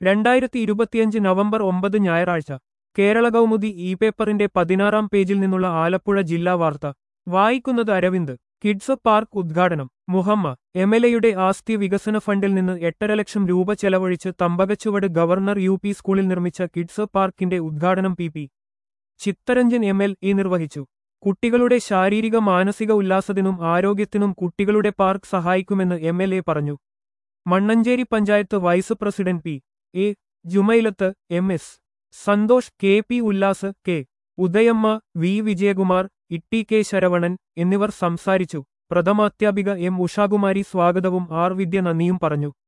രണ്ടായിരത്തി ഇരുപത്തിയഞ്ച് നവംബർ ഒമ്പത് ഞായറാഴ്ച കേരള കൗമുദി ഇ പേപ്പറിന്റെ പതിനാറാം പേജിൽ നിന്നുള്ള ആലപ്പുഴ ജില്ലാ വാർത്ത വായിക്കുന്നത് അരവിന്ദ് കിഡ്സ് പാർക്ക് ഉദ്ഘാടനം മുഹമ്മ എം എൽ എയുടെ ആസ്തി വികസന ഫണ്ടിൽ നിന്ന് എട്ടര ലക്ഷം രൂപ ചെലവഴിച്ച് തമ്പകച്ചുവട് ഗവർണർ യു പി സ്കൂളിൽ നിർമ്മിച്ച കിഡ്സ് പാർക്കിന്റെ ഉദ്ഘാടനം P P Chittaranjan M L A നിർവഹിച്ചു കുട്ടികളുടെ ശാരീരിക മാനസിക ഉല്ലാസത്തിനും ആരോഗ്യത്തിനും കുട്ടികളുടെ പാർക്ക് സഹായിക്കുമെന്ന് എം എൽ എ പറഞ്ഞു Mannancheri panchayat vice president P A Jumailath M S Santhosh K P Ullas K Udayamma V Vijayakumar Itty K Saravanan എന്നിവർ സംസാരിച്ചു പ്രഥമാധ്യാപിക എം ഉഷാകുമാരി സ്വാഗതവും ആർ വിദ്യ നന്ദിയും പറഞ്ഞു